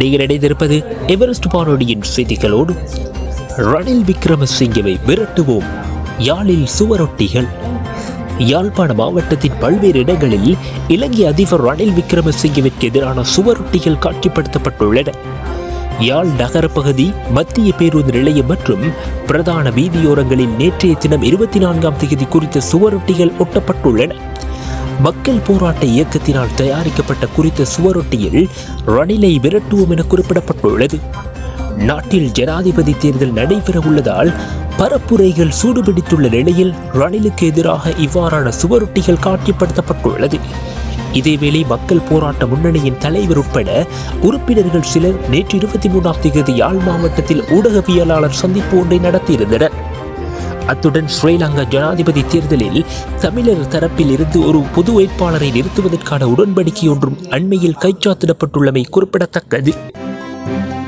நீங்கள் இணைந்திருப்பது எவரெஸ்ட் வானொலியின் செய்திகளோடு ரணில் விக்ரமசிங்கவை விரட்டுவோம் யாழில் சுவரொட்டிகள் யாழ்ப்பாண மாவட்டத்தின் பல்வேறு இடங்களில் இலங்கை அதிபர் ரணில் விக்ரமசிங்கவிற்கு எதிரான சுவரொட்டிகள் காட்சிப்படுத்தப்பட்டுள்ளன யாழ் நகர பகுதி மத்திய பேருந்து நிலையம் மற்றும் பிரதான வீதியோரங்களில் நேற்றைய தினம் இருபத்தி நான்காம் தேதி குறித்த சுவரொட்டிகள் ஒட்டப்பட்டுள்ளன மக்கள் போராட்ட இயக்கத்தினால் தயாரிக்கப்பட்ட குறித்த சுவரொட்டியில் ரணிலை விரட்டுவோம் என குறிப்பிடப்பட்டுள்ளது நாட்டில் ஜனாதிபதி தேர்தல் நடைபெற உள்ளதால் பரப்புரைகள் சூடுபிடித்துள்ள நிலையில் ரணிலுக்கு எதிராக இவ்வாறான சுவரொட்டிகள் காட்சிப்படுத்தப்பட்டுள்ளது இதேவேளை மக்கள் போராட்ட முன்னணியின் தலைவர் உட்பட உறுப்பினர்கள் சிலர் நேற்று இருபத்தி மூன்றாம் தேதி யாழ் மாவட்டத்தில் ஊடகவியலாளர் சந்திப்பு ஒன்றை நடத்தியிருந்தனர் அத்துடன் ஸ்ரீலங்கா ஜனாதிபதி தேர்தலில் தமிழர் தரப்பில் இருந்து ஒரு பொது வேட்பாளரை நிறுத்துவதற்கான உடன்படிக்கை ஒன்றும் அண்மையில் கைச்சாத்திடப்பட்டுள்ளமை குறிப்பிடத்தக்கது